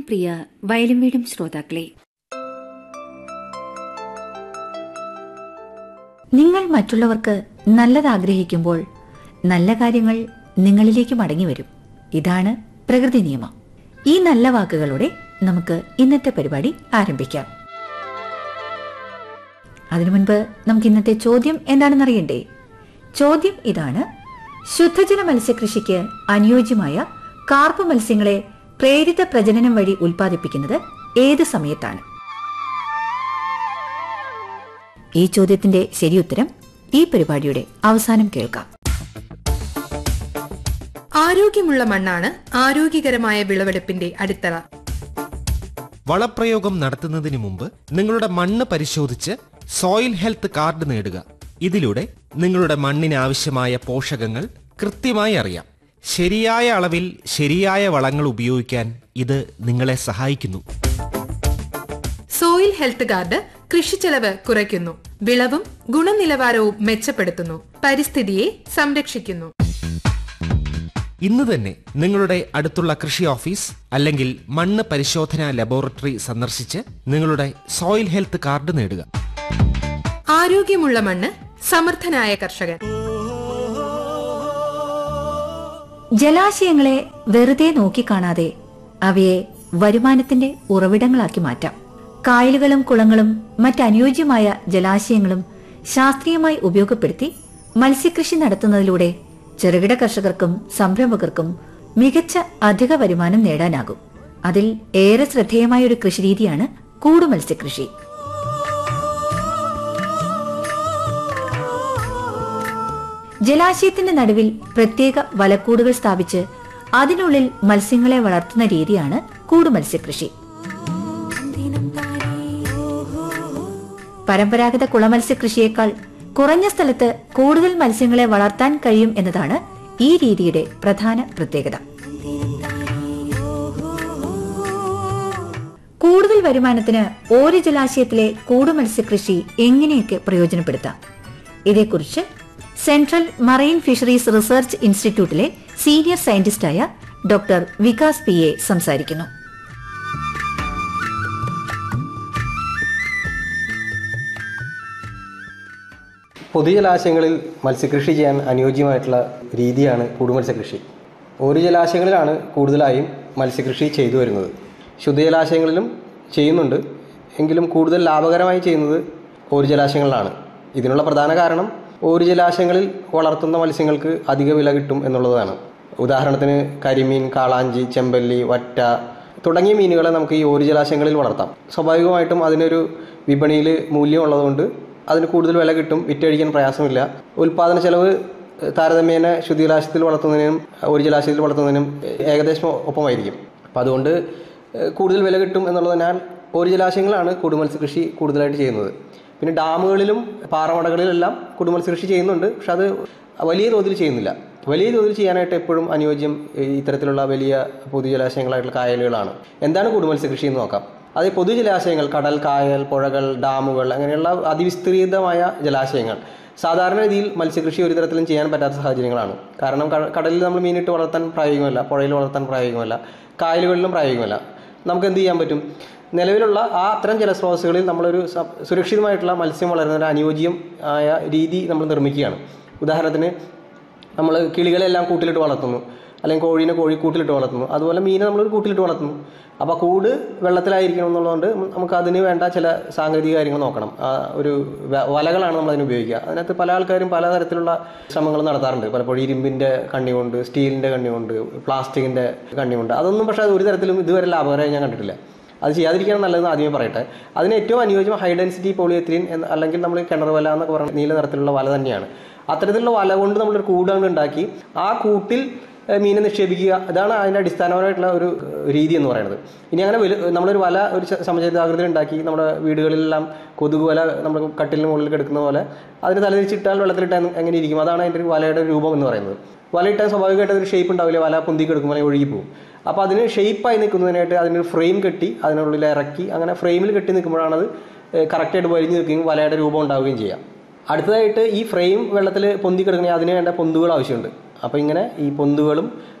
പ്രിയ വയലും വീടും ശ്രോതാക്കളെ നിങ്ങൾ മറ്റുള്ളവർക്ക് നല്ലത് ആഗ്രഹിക്കുമ്പോൾ നല്ല കാര്യങ്ങൾ നിങ്ങളിലേക്ക് മടങ്ങി വരും ഇതാണ് പ്രകൃതി നിയമം ഈ നല്ല വാക്കുകളോടെ നമുക്ക് ഇന്നത്തെ പരിപാടി ആരംഭിക്കാം അതിനു മുൻപ് നമുക്ക് ഇന്നത്തെ ചോദ്യം എന്താണെന്നറിയണ്ടേ ചോദ്യം ഇതാണ് ശുദ്ധജല മത്സ്യകൃഷിക്ക് അനുയോജ്യമായ കാർപ്പ് മത്സ്യങ്ങളെ പ്രേരിത പ്രജനനം വഴി ഉൽപ്പാദിപ്പിക്കുന്നത് ഏത് സമയത്താണ് ഈ ചോദ്യത്തിന്റെ ശരിയുത്തരം ഈ പരിപാടിയുടെ അവസാനം കേൾക്കാം ആരോഗ്യമുള്ള മണ്ണാണ് ആരോഗ്യകരമായ വിളവെടുപ്പിന്റെ അടിത്തറ വളപ്രയോഗം നടത്തുന്നതിന് മുമ്പ് നിങ്ങളുടെ മണ്ണ് പരിശോധിച്ച് സോയിൽ ഹെൽത്ത് കാർഡ് നേടുക ഇതിലൂടെ നിങ്ങളുടെ മണ്ണിന് ആവശ്യമായ പോഷകങ്ങൾ കൃത്യമായി അറിയാം ശരിയായ അളവിൽ ശരിയായ വളങ്ങൾ ഉപയോഗിക്കാൻ ഇത് നിങ്ങളെ സഹായിക്കുന്നു സോയിൽ ഹെൽത്ത് കാർഡ് കൃഷിച്ചെലവ് കുറയ്ക്കുന്നു വിളവും ഗുണനിലവാരവും മെച്ചപ്പെടുത്തുന്നു പരിസ്ഥിതിയെ സംരക്ഷിക്കുന്നു ഇന്ന് തന്നെ നിങ്ങളുടെ അടുത്തുള്ള കൃഷി ഓഫീസ് അല്ലെങ്കിൽ മണ്ണ് പരിശോധനാ ലബോറട്ടറി സന്ദർശിച്ച് നിങ്ങളുടെ സോയിൽ ഹെൽത്ത് കാർഡ് നേടുക ആരോഗ്യമുള്ള മണ്ണ് സമർത്ഥനായ കർഷകൻ ജലാശയങ്ങളെ വെറുതെ നോക്കിക്കാണാതെ അവയെ വരുമാനത്തിന്റെ ഉറവിടങ്ങളാക്കി മാറ്റാം കായലുകളും കുളങ്ങളും മറ്റനുയോജ്യമായ ജലാശയങ്ങളും ശാസ്ത്രീയമായി ഉപയോഗപ്പെടുത്തി മത്സ്യകൃഷി നടത്തുന്നതിലൂടെ ചെറുകിട കർഷകർക്കും സംരംഭകർക്കും മികച്ച അധിക വരുമാനം നേടാനാകും അതിൽ ഏറെ ശ്രദ്ധേയമായ ഒരു കൃഷിരീതിയാണ് കൂടു മത്സ്യകൃഷി ജലാശയത്തിന്റെ നടുവിൽ പ്രത്യേക വലക്കൂടുകൾ സ്ഥാപിച്ച് അതിനുള്ളിൽ മത്സ്യങ്ങളെ വളർത്തുന്ന രീതിയാണ് കൂടു മത്സ്യകൃഷി പരമ്പരാഗത കുളമത്സ്യകൃഷിയേക്കാൾ കുറഞ്ഞ സ്ഥലത്ത് കൂടുതൽ മത്സ്യങ്ങളെ വളർത്താൻ കഴിയും എന്നതാണ് ഈ രീതിയുടെ പ്രധാന പ്രത്യേകത കൂടുതൽ വരുമാനത്തിന് ഓരോ ജലാശയത്തിലെ കൂടു മത്സ്യകൃഷി എങ്ങനെയൊക്കെ പ്രയോജനപ്പെടുത്താം ഇതേക്കുറിച്ച് സെൻട്രൽ മറൈൻ ഫിഷറീസ് റിസർച്ച് ഇൻസ്റ്റിറ്റ്യൂട്ടിലെ സീനിയർ സയന്റിസ്റ്റായ ഡോക്ടർ വികാസ് പി എ സംസാരിക്കുന്നു പൊതുജലാശയങ്ങളിൽ മത്സ്യകൃഷി ചെയ്യാൻ അനുയോജ്യമായിട്ടുള്ള രീതിയാണ് കൂടുമത്സ്യകൃഷി ഒരു ജലാശയങ്ങളിലാണ് കൂടുതലായും മത്സ്യകൃഷി ചെയ്തു വരുന്നത് ശുദ്ധജലാശയങ്ങളിലും ചെയ്യുന്നുണ്ട് എങ്കിലും കൂടുതൽ ലാഭകരമായി ചെയ്യുന്നത് ഒരു ജലാശയങ്ങളിലാണ് ഇതിനുള്ള പ്രധാന കാരണം ഒരു ജലാശയങ്ങളിൽ വളർത്തുന്ന മത്സ്യങ്ങൾക്ക് അധിക വില കിട്ടും എന്നുള്ളതാണ് ഉദാഹരണത്തിന് കരിമീൻ കാളാഞ്ചി ചെമ്പല്ലി വറ്റ തുടങ്ങിയ മീനുകളെ നമുക്ക് ഈ ഒരു ജലാശയങ്ങളിൽ വളർത്താം സ്വാഭാവികമായിട്ടും അതിനൊരു വിപണിയിൽ മൂല്യം ഉള്ളതുകൊണ്ട് അതിന് കൂടുതൽ വില കിട്ടും വിറ്റഴിക്കാൻ പ്രയാസമില്ല ഉൽപാദന ചെലവ് താരതമ്യേന ശുദ്ധജലാശയത്തിൽ വളർത്തുന്നതിനും ഒരു ജലാശയത്തിൽ വളർത്തുന്നതിനും ഏകദേശം ഒപ്പമായിരിക്കും അപ്പോൾ അതുകൊണ്ട് ഏഹ്, കൂടുതൽ വില കിട്ടും എന്നുള്ളതിനാൽ ഒരു ജലാശയങ്ങളാണ് കൂടുമത്സ്യ കൃഷി കൂടുതലായിട്ട് ചെയ്യുന്നത് പിന്നെ ഡാമുകളിലും പാറമടകളിലെല്ലാം കുടുംബമത്സ്യ കൃഷി ചെയ്യുന്നുണ്ട് പക്ഷെ അത് വലിയ തോതിൽ ചെയ്യുന്നില്ല വലിയ തോതിൽ ചെയ്യാനായിട്ട് എപ്പോഴും അനുയോജ്യം ഈ ഇത്തരത്തിലുള്ള വലിയ പൊതുജലാശയങ്ങളായിട്ടുള്ള കായലുകളാണ് എന്താണ് കുടുംബമത്സ്യ കൃഷി എന്ന് നോക്കാം അത് പൊതുജലാശയങ്ങൾ കടൽ കായൽ പുഴകൾ ഡാമുകൾ അങ്ങനെയുള്ള അതിവിസ്തൃതമായ ജലാശയങ്ങൾ സാധാരണ രീതിയിൽ മത്സ്യകൃഷി ഒരു തരത്തിലും ചെയ്യാൻ പറ്റാത്ത സാഹചര്യങ്ങളാണ് കാരണം ക- കടലിൽ നമ്മൾ മീനിട്ട് വളർത്താൻ പ്രായോഗികമല്ല പുഴയിൽ വളർത്താൻ പ്രായോഗികമല്ല കായലുകളിലും പ്രായോഗികമല്ല നമുക്ക് എന്ത് ചെയ്യാൻ പറ്റും നിലവിലുള്ള ആ അത്തരം ജലസ്രോതസ്സുകളിൽ നമ്മളൊരു സ- സുരക്ഷിതമായിട്ടുള്ള മത്സ്യം വളരുന്ന ഒരു അനുയോജ്യം ആയ രീതി നമ്മൾ നിർമ്മിക്കുകയാണ് ഉദാഹരണത്തിന് നമ്മൾ കിളികളെല്ലാം കൂട്ടിലിട്ട് വളർത്തുന്നു അല്ലെങ്കിൽ കോഴീനെ കോഴി കൂട്ടിലിട്ട് വളർത്തുന്നു അതുപോലെ മീനെ നമ്മളൊരു കൂട്ടിലിട്ട് വളർത്തുന്നു അപ്പോൾ കൂട് വെള്ളത്തിലായിരിക്കണം എന്നുള്ളതുകൊണ്ട് നമുക്ക് അതിന് വേണ്ട ചില സാങ്കേതിക കാര്യങ്ങൾ നോക്കണം ആ ഒരു വ- വലകളാണ് നമ്മൾ അതിന് ഉപയോഗിക്കുക അതിനകത്ത് പല ആൾക്കാരും പലതരത്തിലുള്ള ശ്രമങ്ങൾ നടത്താറുണ്ട് പലപ്പോഴും ഇരുമ്പിൻ്റെ കണ്ണി കൊണ്ട് സ്റ്റീലിൻ്റെ കണ്ണി കൊണ്ട് പ്ലാസ്റ്റിക്കിൻ്റെ കണ്ണി കൊണ്ട് അതൊന്നും പക്ഷേ അത് ഒരു തരത്തിലും ഇതുവരെ ലാഭകരമായി ഞാൻ കണ്ടിട്ടില്ല അത് ചെയ്യാതിരിക്കാൻ നല്ലതെന്ന് ആദ്യമേ പറയട്ടെ അതിന് ഏറ്റവും അനുയോജ്യം ഹൈ ഡെൻസിറ്റി പോളിയെത്രീൻ എന്ന അല്ലെങ്കിൽ നമ്മൾ കിണർ വല എന്നൊക്കെ പറയുന്ന നീല നിറത്തിലുള്ള വല തന്നെയാണ് അത്തരത്തിലുള്ള വല കൊണ്ട് നമ്മളൊരു കൂടാണ് ഉണ്ടാക്കി ആ കൂട്ടിൽ ഏഹ്, മീനെ നിക്ഷേപിക്കുക അതാണ് അതിൻ്റെ അടിസ്ഥാനപരമായിട്ടുള്ള ഒരു ഏഹ്, രീതി എന്ന് പറയുന്നത് ഇനി അങ്ങനെ വലു നമ്മളൊരു വല ഒരു ച- സമചതുരാകൃതിയിൽ ഉണ്ടാക്കി നമ്മുടെ വീടുകളിലെല്ലാം കൊതുക് വല നമ്മൾ കട്ടിലിന് മുകളിൽ കിടക്കുന്ന പോലെ അതിന് തലതിരിച്ചിട്ടാൽ വെള്ളത്തിലിട്ടാൽ എങ്ങനെ ഇരിക്കും അതാണ് അതിൻ്റെ ഒരു വലയുടെ രൂപം എന്ന് പറയുന്നത് വലയിട്ടാൽ സ്വാഭാവികമായിട്ട് ഒരു ഷേപ്പ് ഉണ്ടാവില്ല വല പൊന്തി കിടക്കുമ്പോൾ അല്ലെങ്കിൽ ഒഴുകി പോകും അപ്പോൾ അതിന് ഷേപ്പായി നിൽക്കുന്നതിനായിട്ട് അതിനൊരു ഫ്രെയിം കെട്ടി അതിനുള്ളിൽ ഇറക്കി അങ്ങനെ ഫ്രെയിമിൽ കെട്ടി നിൽക്കുമ്പോഴാണ് അത് കറക്റ്റായിട്ട് വലിഞ്ഞ് നിൽക്കുകയും വലയുടെ രൂപം ഉണ്ടാവുകയും ചെയ്യാം അടുത്തതായിട്ട് ഈ ഫ്രെയിം വെള്ളത്തിൽ പൊന്തി കിടക്കണമെങ്കിൽ അതിന് വേണ്ട പൊന്തുകൾ ആവശ്യമുണ്ട് അപ്പോൾ ഇങ്ങനെ ഈ പൊന്തുകളും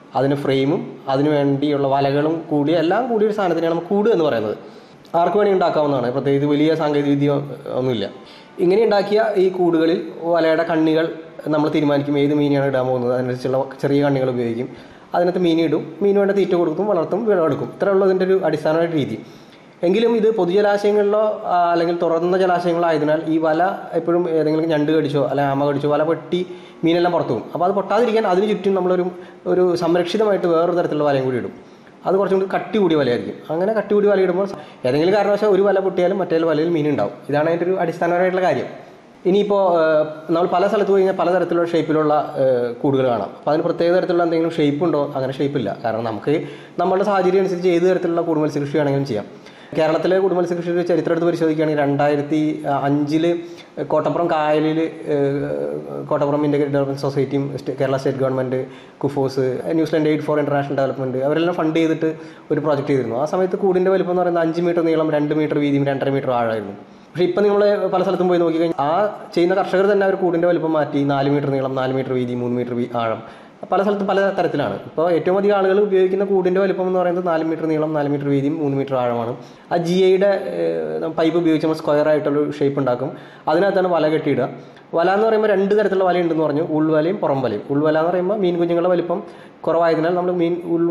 അതിന് ഫ്രെയിമും അതിന് വേണ്ടിയുള്ള വലകളും കൂടി എല്ലാം കൂടി ഒരു സാധനത്തിനാണ് നമ്മൾ കൂട് എന്ന് പറയുന്നത് ആർക്ക് വേണമെങ്കിൽ ഉണ്ടാക്കാവുന്നതാണ് പ്രത്യേകിച്ച് വലിയ സാങ്കേതിക വിദ്യ ഒന്നുമില്ല ഇങ്ങനെ ഉണ്ടാക്കിയ ഈ കൂടുകളിൽ വലയുടെ കണ്ണികൾ നമ്മൾ തീരുമാനിക്കും ഏത് മീനെയാണ് ഇടാൻ പോകുന്നത് അതിനനുസരിച്ചുള്ള ചെറിയ കണ്ണികൾ ഉപയോഗിക്കും അതിനകത്ത് മീൻ ഇടും മീൻ വേണ്ട തീറ്റ കൊടുക്കും വളർത്തും വിളവെടുക്കും ഇത്ര ഉള്ളതിൻ്റെ ഒരു അടിസ്ഥാനമായിട്ട് രീതി എങ്കിലും ഇത് പൊതുജലാശയങ്ങളിലോ ആ, അല്ലെങ്കിൽ തുറന്ന ജലാശയങ്ങളോ ആയതിനാൽ ഈ വല എപ്പോഴും ഏതെങ്കിലും ഞണ്ട് കടിച്ചോ അല്ലെങ്കിൽ ആമ കടിച്ചോ വല പൊട്ടി മീനെല്ലാം പുറത്തു പോകും അപ്പോൾ അത് പൊട്ടാതിരിക്കാൻ അതിന് ചുറ്റും നമ്മളൊരു ഒരു സംരക്ഷിതമായിട്ട് വേറൊരു തരത്തിലുള്ള വലയും കൂടി ഇടും അത് കുറച്ചും കൂടി കട്ടി കൂടിയ വലയായിരിക്കും അങ്ങനെ കട്ടി കൂടിയ വല ഇടുമ്പോൾ ഏതെങ്കിലും കാരണവശാൽ ഒരു വല പൊട്ടിയാലും മറ്റേ വലയിൽ മീൻ ഉണ്ടാവും ഇതാണ് അതിൻ്റെ ഒരു അടിസ്ഥാനപരമായിട്ടുള്ള കാര്യം ഇനിയിപ്പോൾ നമ്മൾ പല സ്ഥലത്ത് പോയി കഴിഞ്ഞാൽ പലതരത്തിലുള്ള ഷേപ്പിലുള്ള കൂടുകൾ കാണാം അപ്പോൾ അതിന് പ്രത്യേക തരത്തിലുള്ള എന്തെങ്കിലും ഷേപ്പ് ഉണ്ടോ അങ്ങനെ ഷേപ്പ് ഇല്ല കാരണം നമുക്ക് നമ്മുടെ സാഹചര്യം അനുസരിച്ച് ഏത് തരത്തിലുള്ള കൂടു മത്സ്യകൃഷി വേണമെങ്കിലും ചെയ്യാം കേരളത്തിലെ കൂടു മത്സ്യകൃഷിയുടെ ചരിത്രം എടുത്ത് പരിശോധിക്കുകയാണെങ്കിൽ രണ്ടായിരത്തി അഞ്ചില് കോട്ടപ്പുറം കായലിൽ കോട്ടപ്പുറം ഇന്റഗ്രേറ്റഡ് ഡെവലപ്മെന്റ് സൊസൈറ്റിയും സ്റ്റേ- Kerala state government KUFOS New Zealand aid for international development അവരെല്ലാം ഫണ്ട് ചെയ്തിട്ട് ഒരു പ്രോജക്റ്റ് ചെയ്തിരുന്നു ആ സമയത്ത് കൂടിന്റെ വലിപ്പം എന്ന് പറയുന്നത് അഞ്ച് മീറ്റർ നീളം രണ്ട് മീറ്റർ വീതിയും രണ്ടര മീറ്റർ ആഴമായിരുന്നു പക്ഷേ ഇപ്പം നിങ്ങൾ പല സ്ഥലത്തും പോയി നോക്കിക്കഴിഞ്ഞാൽ ആ ചെയ്യുന്ന കർഷകർ തന്നെ അവർ കൂടിന്റെ വലിപ്പം മാറ്റി നാല് മീറ്റർ നീളം നാല് മീറ്റർ വീതി മൂന്ന് മീറ്റർ വീ- ആഴം പല സ്ഥലത്തും പല തരത്തിലാണ് ഇപ്പോൾ ഏറ്റവും അധികം ആളുകൾ ഉപയോഗിക്കുന്ന കൂടിന്റെ വലിപ്പം എന്ന് പറയുന്നത് നാല് മീറ്റർ നീളം നാല് മീറ്റർ വീതിയും മൂന്ന് മീറ്റർ ആഴമാണ് ആ ജി ഐയുടെ പൈപ്പ് ഉപയോഗിച്ച് നമ്മൾ സ്ക്വയർ ആയിട്ടുള്ള ഷേപ്പ് ഉണ്ടാക്കും അതിനകത്താണ് വല കെട്ടിയിടുക വല എന്ന് പറയുമ്പോൾ രണ്ട് തരത്തിലുള്ള വല ഉണ്ടെന്ന് പറഞ്ഞു ഉൾവലയും പുറം വലയും ഉൾവല എന്ന് പറയുമ്പോൾ മീൻ കുഞ്ഞുങ്ങളുടെ വലിപ്പം കുറവായതിനാൽ നമ്മൾ മീൻ ഉൾ